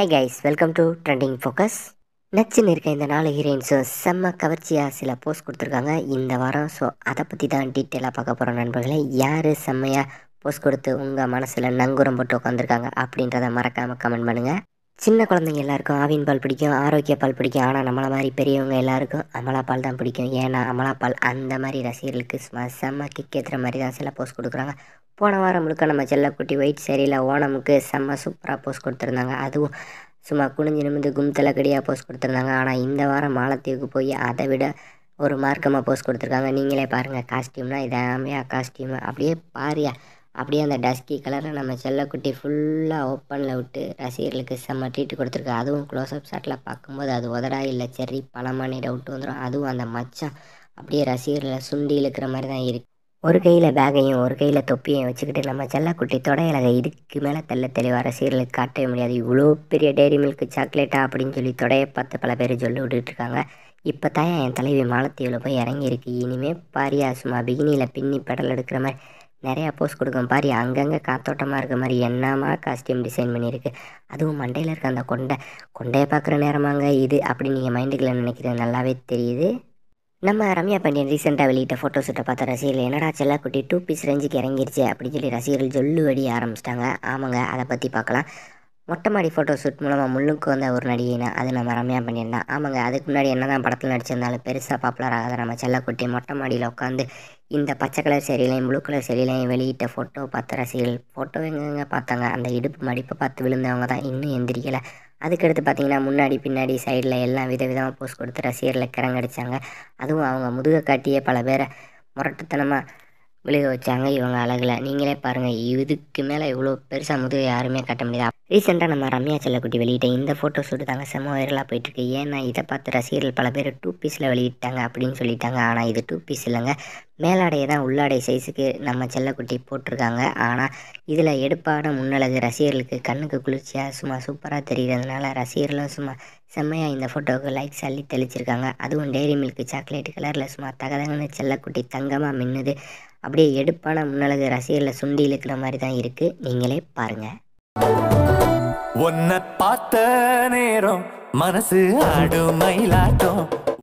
hi guys welcome to trending focus நச்சுன்னு இருக்க இந்த நாலு ஹீரோயின்ஸும் செம்ம கவர்ச்சியாக சில போஸ்ட் கொடுத்துருக்காங்க இந்த வாரம் ஸோ அதை பற்றி தான் டீட்டெயிலாக பார்க்க போகிறோம் நண்பர்களே யார் செம்மையாக போஸ்ட் கொடுத்து உங்கள் மனசில் நங்குரம் போட்டு உட்காந்துருக்காங்க அப்படின்றத மறக்காமல் கமெண்ட் பண்ணுங்கள் சின்ன குழந்தைங்க எல்லாருக்கும் ஆவின் பால் பிடிக்கும் ஆரோக்கிய பால் பிடிக்கும் ஆனால் நம்மளை மாதிரி பெரியவங்க எல்லாருக்கும் அமலா பால் தான் பிடிக்கும் ஏன்னா அமலா பால் அந்த மாதிரி ரசிகர்களுக்கு சும்மா செம்ம கிக் ஏற்றுற மாதிரி தான் சில போஸ்ட் கொடுக்குறாங்க போன வாரம் முழுக்க நம்ம செல்லக்குட்டி ஒயிட் சேரியில் ஓணமுக்கு செம்ம சூப்பராக போஸ்ட் கொடுத்துருந்தாங்க அதுவும் சும்மா குனிஞ்சு நிமிந்து கும்தலக்கடியாக போஸ்ட் கொடுத்துருந்தாங்க ஆனால் இந்த வாரம் மாலத்தீவுக்கு போய் அதை விட ஒரு மார்க்கமாக போஸ்ட் கொடுத்துருக்காங்க நீங்களே பாருங்கள் காஸ்டியூம்னா இதாமையா காஸ்டியூம் அப்படியே பாரியா அப்படியே அந்த டஸ்கி கலரில் நம்ம செல்லக்குட்டி ஃபுல்லாக ஓப்பனில் விட்டு ரசிகர்களுக்கு செம்ம ட்ரீட் கொடுத்துருக்கு அதுவும் க்ளோஸ்அப் ஷாட்டில் பார்க்கும்போது அது உதடா இல்லை செர்ரி பழமானி டவுட் வந்துடும் அதுவும் அந்த மச்சான் அப்படியே ரசிகர்களை சுண்டி இழுக்கிற மாதிரி தான் இருக்குது ஒரு கையில் பேக்கையும் ஒரு கையில் தொப்பியையும் வச்சுக்கிட்டு நம்ம செல்லக்குட்டி தொடையலகை இதுக்கு மேலே தெல்ல தெளிவாக ரசிகர்களுக்கு காட்டவே முடியாது இவ்வளோ பெரிய டேரி மில்க் சாக்லேட்டா அப்படின்னு சொல்லி தொடையை பார்த்து பல பேர் சொல்லி விட்டுட்டு இருக்காங்க இப்போ தான் என் தலைவி மாலத்தீவில் போய் இறங்கியிருக்கு இனிமே பாரியா சும்மா பிகினியில் பின்னி பெடல் எடுக்கிற மாதிரி நிறையா போஸ்ட் கொடுக்கும் பாரு அங்கங்கே காத்தோட்டமாக இருக்க மாதிரி என்னமா காஸ்டியூம் டிசைன் பண்ணியிருக்கு அதுவும் மண்டையில் இருக்க அந்த கொண்டை கொண்டையை பார்க்குற நேரமாங்க இது அப்படின்னு நீங்கள் மைண்டுக்குள்ளே நினைக்கிறது நல்லாவே தெரியுது நம்ம ரம்யா பாண்டியன் ரீசெண்டாக வெளியிட்ட ஃபோட்டோஷூட்டை பார்த்த ரசிகர்கள் என்னடா செல்லக்குட்டி டூ பீஸ் ரேஞ்சுக்கு இறங்கிருச்சு அப்படின்னு சொல்லி ரசிகர்கள் சொல்லு அடி ஆரம்பிச்சிட்டாங்க ஆமாங்க அதை பற்றி பார்க்கலாம் மொட்டை மாடி ஃபோட்டோ ஷூட் மூலமாக முள்ளுக்கு வந்த ஒரு நடிகைனா அது நம்ம ரம்யா பாண்டியன் தான் ஆமாங்க அதுக்கு முன்னாடி என்ன தான் படத்தில் நடிச்சிருந்தாலும் பெருசாக பாப்புலர் ஆகாத நம்ம செல்லக்குட்டி மொட்டை மாடியில் உட்காந்து இந்த பச்சை கலர் சரியிலையும் ப்ளூ கலர் சரியிலையும் வெளியிட்ட ஃபோட்டோ பார்த்த ரசிகர்கள் ஃபோட்டோ எங்கெங்க பார்த்தாங்க அந்த இடுப்பு மடிப்பை பார்த்து விழுந்தவங்க தான் இன்னும் எந்திரிக்கலை அதுக்கடுத்து பார்த்தீங்கன்னா முன்னாடி பின்னாடி சைடில் எல்லாம் வித விதமாக போஸ்ட் கொடுத்து ரசிகர்களை கிறங்கடிச்சாங்க அதுவும் அவங்க முதுக காட்டியே பல பேரை முரட்டுத்தனமாக விழுக வச்சாங்க இவங்க அழகில் நீங்களே பாருங்கள் இதுக்கு மேலே இவ்வளோ பெருசாக முதுக யாருமே கட்ட முடியாது ரீசெண்டாக நம்ம ரம்யா செல்லக்குட்டி வெளியிட்ட இந்த ஃபோட்டோ ஷூட் தாங்க செம்ம வைரலாக போயிட்டுருக்கு ஏன்னா இதை பார்த்து ரசிகர்கள் பல பேர் டூ பீஸில் வெளியிட்டாங்க அப்படின்னு சொல்லிட்டாங்க ஆனால் இது டூ பீஸ் இல்லைங்க மேலாடையை தான் உள்ளாடை சைஸுக்கு நம்ம செல்லக்குட்டி போட்டிருக்காங்க ஆனால் இதில் எடுப்பான முன்னழகு ரசிகர்களுக்கு கண்ணுக்கு குளிர்ச்சியாக சும்மா சூப்பராக தெரிகிறதுனால ரசிகர்களும் சும்மா செம்மையாக இந்த ஃபோட்டோவுக்கு லைக்ஸ் அள்ளி தெளிச்சிருக்காங்க அதுவும் டெய்ரி மில்க் சாக்லேட் கலரில் சும்மா தகதகன்னு செல்லக்குட்டி தங்கமாக மின்னுது அப்படியே எடுப்பான முன்னழகு ரசிகர்களை சுண்டி இழுக்கிற மாதிரி தான் இருக்குது நீங்களே பாருங்கள் உன்னை பார்த்த நேரம் மனசு ஆடும் மயிலாட்டம்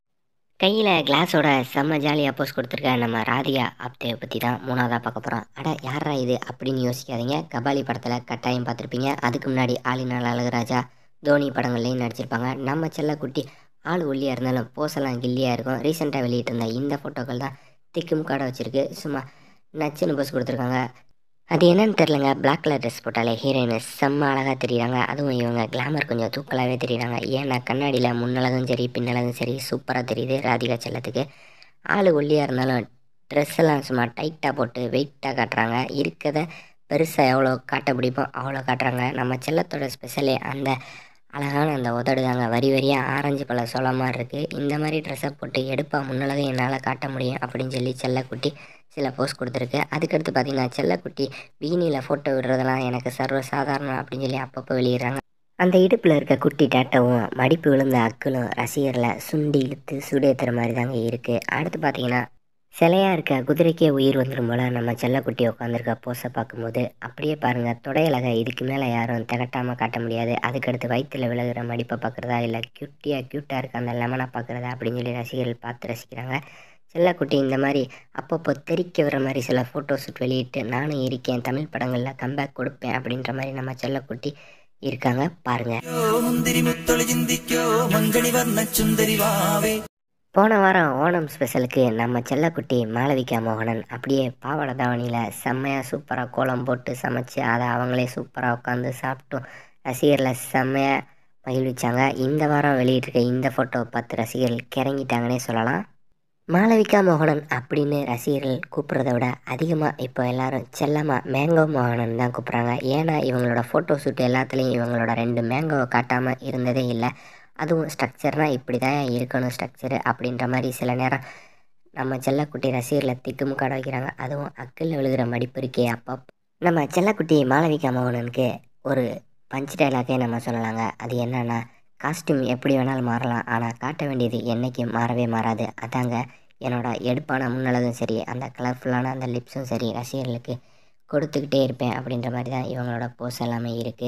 கையில் கிளாஸோட செம்ம ஜாலியாக போஸ்ட் கொடுத்துருக்க நம்ம ராதிகா ஆப்தேவை பற்றி தான் மூணாவதாக பார்க்க போகிறோம் அட யாரா இது அப்படின்னு யோசிக்காதீங்க கபாலி படத்தில் கட்டாயம் பார்த்துருப்பீங்க அதுக்கு முன்னாடி ஆளினால் அழகுராஜா தோனி படங்கள்லையும் நடிச்சிருப்பாங்க நம்ம செல்லக்குட்டி ஆள் ஒல்லியாக இருந்தாலும் போஸெல்லாம் கில்லியாக இருக்கும் ரீசெண்டாக வெளியிட்டிருந்த இந்த ஃபோட்டோக்கள் தான் திக்கும் காடை வச்சுருக்கு சும்மா நச்சுன்னு போஸ்ட் கொடுத்துருக்காங்க அது என்னன்னு தெரிலங்க பிளாக் கலர் ட்ரெஸ் போட்டாலே ஹீரோயின் செம்ம அழகாக தெரியுறாங்க அதுவும் இவங்க கிளாமர் கொஞ்சம் தூக்கலாகவே தெரியுறாங்க ஏன்னா கண்ணாடியில் முன்னழகும் சரி பின்னழகும் சரி சூப்பராக தெரியுது ராதிகா செல்லத்துக்கு ஆள் ஒல்லியாக இருந்தாலும் ட்ரெஸ் எல்லாம் சும்மா டைட்டாக போட்டு வெயிட்டாக காட்டுறாங்க இருக்கதை பெருசாக எவ்வளோ காட்ட பிடிப்போம் அவ்வளோ காட்டுறாங்க நம்ம செல்லத்தோட ஸ்பெஷலே அந்த அழகான அந்த உதடு தாங்க வரி வரியாக ஆரஞ்சு பழ சொல்ல மாதிரி இருக்குது இந்த மாதிரி ட்ரெஸ்ஸை போட்டு எடுப்பா முன்னழகை என்னால் காட்ட முடியும் அப்படின்னு சொல்லி செல்லக்குட்டி சில போஸ்ட் கொடுத்துருக்கு அதுக்கடுத்து பார்த்தீங்கன்னா செல்லக்குட்டி பீனியில் ஃபோட்டோ விடுறதெல்லாம் எனக்கு சர்வ சாதாரணம் அப்படின்னு சொல்லி அப்பப்போ வெளியிடுறாங்க அந்த இடுப்பில் இருக்க குட்டி டேட்டவும் மடிப்பு விழுந்த அக்களும் ரசிகர்களை சுண்டி இழுத்து சுடேத்துற மாதிரி தாங்க இருக்குது அடுத்து பார்த்தீங்கன்னா சிலையாக இருக்க குதிரைக்கே உயிர் வந்துடும் போல் நம்ம செல்லக்குட்டி உட்காந்துருக்க போஸை பார்க்கும்போது அப்படியே பாருங்கள் தொடையலகை இதுக்கு மேலே யாரும் திகட்டாமல் காட்ட முடியாது அதுக்கடுத்து வயிற்றில் விழுகிற மடிப்பை பார்க்குறதா இல்லை க்யூட்டியாக க்யூட்டாக இருக்க அந்த லெமனை பார்க்குறதா அப்படின்னு சொல்லி ரசிகர்கள் பார்த்து ரசிக்கிறாங்க செல்லக்குட்டி இந்த மாதிரி அப்பப்போ தெரிக்க வர மாதிரி சில ஃபோட்டோ ஷூட் வெளியிட்டு நானும் இருக்கேன் தமிழ் படங்களில் கம்பேக் கொடுப்பேன் அப்படின்ற மாதிரி நம்ம செல்லக்குட்டி இருக்காங்க பாருங்கள் முந்திரி முத்தொழி சிந்திக்கோ மங்கனி வர்ண சுந்தரி வாவே போன வாரம் ஓணம் ஸ்பெஷலுக்கு நம்ம செல்லக்குட்டி மாளவிகா மோகனன் அப்படியே பாவாடை தாவணியில் செம்மையாக சூப்பராக கோலம் போட்டு சமைச்சு அதை அவங்களே சூப்பராக உட்காந்து சாப்பிட்டும் ரசிகர்களை செம்மையாக மகிழ்விச்சாங்க இந்த வாரம் வெளியிட்டிருக்க இந்த ஃபோட்டோ பார்த்து ரசிகர்கள் கிறங்கிட்டாங்கன்னே சொல்லலாம் மாளவிகா மோகனன் அப்படின்னு ரசிகர்கள் கூப்பிட்றத விட அதிகமாக இப்போ எல்லாரும் செல்லமாக மேங்கோ மோகனன் தான் கூப்பிட்றாங்க ஏன்னா இவங்களோட ஃபோட்டோ ஷூட் எல்லாத்துலேயும் இவங்களோட ரெண்டு மேங்கோவை காட்டாமல் இருந்ததே இல்லை அதுவும் ஸ்ட்ரக்சர்னால் இப்படி தான் இருக்கணும் ஸ்ட்ரக்சரு அப்படின்ற மாதிரி சில நேரம் நம்ம செல்லக்குட்டி ரசிகர்களை திக்குமு காட வைக்கிறாங்க அதுவும் அக்கில் விழுகிற மடிப்பு இருக்கே அப்போ நம்ம செல்லக்குட்டி மாளவிகா மோகனனுக்கு ஒரு பஞ்ச் டைலாக்கே நம்ம சொல்லலாங்க அது என்னன்னா காஸ்டியூம் எப்படி வேணாலும் மாறலாம் ஆனால் காட்ட வேண்டியது என்றைக்கும் மாறவே மாறாது அதாங்க என்னோட எடுப்பான முன்னழகும் சரி அந்த கலர்ஃபுல்லான அந்த லிப்ஸும் சரி ரசிகர்களுக்கு கொடுத்துக்கிட்டே இருப்பேன் அப்படின்ற மாதிரி தான் இவங்களோட போஸ் எல்லாமே இருக்குது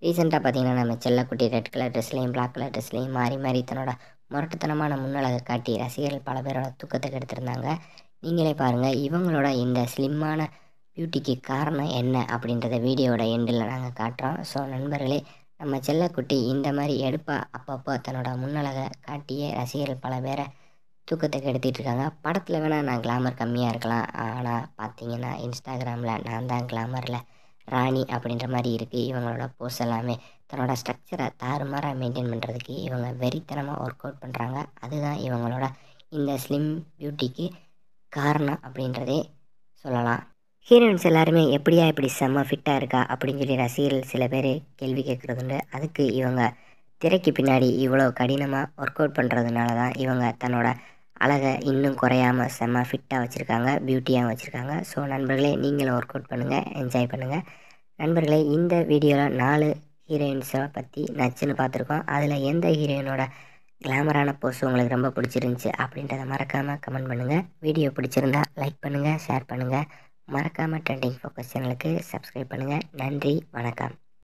ரீசெண்டாக பார்த்தீங்கன்னா நம்ம செல்லக்குட்டி ரெட் கலர் ட்ரெஸ்லையும் பிளாக் கலர் ட்ரெஸ்லையும் மாறி மாறி தன்னோட முரட்டுத்தனமான முன்னழகை காட்டி ரசிகர்கள் பல பேரோட தூக்கத்தை கெடுத்திருந்தாங்க நீங்களே பாருங்கள் இவங்களோட இந்த ஸ்லிம்மான பியூட்டிக்கு காரணம் என்ன அப்படின்றத வீடியோவோட எண்டில் நாங்கள் காட்டுறோம் ஸோ நண்பர்களே நம்ம செல்லக்குட்டி இந்த மாதிரி எடுப்பா அப்பப்போ தன்னோட முன்னழகை காட்டியே ரசிகர்கள் பல பேரை தூக்கத்தை கெடுத்திட்டு இருக்காங்க படத்தில் வேணால் நான் கிளாமர் கம்மியாக இருக்கலாம் ஆனால் பார்த்தீங்கன்னா இன்ஸ்டாகிராமில் நான் தான் கிளாமரில் ராணி அப்படின்ற மாதிரி இருக்குது இவங்களோட போஸ் எல்லாமே தன்னோட ஸ்ட்ரக்சரை தாறுமாறாக மெயின்டைன் பண்ணுறதுக்கு இவங்க வெறித்தனமாக ஒர்க் அவுட் பண்ணுறாங்க அதுதான் இவங்களோட இந்த ஸ்லிம் பியூட்டிக்கு காரணம் அப்படின்றதே சொல்லலாம் ஹீரோயின்ஸ் எல்லாருமே எப்படியா இப்படி செம்ம ஃபிட்டாக இருக்கா அப்படின்னு சொல்லி ரசிகர்கள் சில பேர் கேள்வி கேட்குறதுண்டு அதுக்கு இவங்க திரைக்கு பின்னாடி இவ்வளோ கடினமாக ஒர்க் அவுட் பண்ணுறதுனால தான் இவங்க தன்னோட அழகை இன்னும் குறையாமல் செம்ம ஃபிட்டாக வச்சுருக்காங்க பியூட்டியாக வச்சுருக்காங்க ஸோ நண்பர்களே நீங்களும் ஒர்க் அவுட் பண்ணுங்கள் என்ஜாய் பண்ணுங்கள் நண்பர்களே இந்த வீடியோவில் நாலு ஹீரோயின்ஸை பற்றி நச்சுன்னு பார்த்துருக்கோம் அதில் எந்த ஹீரோயினோட கிளாமரான போஸ் உங்களுக்கு ரொம்ப பிடிச்சிருந்துச்சி அப்படின்றத மறக்காமல் கமெண்ட் பண்ணுங்கள் வீடியோ பிடிச்சிருந்தா லைக் பண்ணுங்கள் ஷேர் பண்ணுங்கள் மறக்காமல் ட்ரெண்டிங் ஃபோக்கஸ் சேனலுக்கு சப்ஸ்கிரைப் பண்ணுங்கள் நன்றி வணக்கம்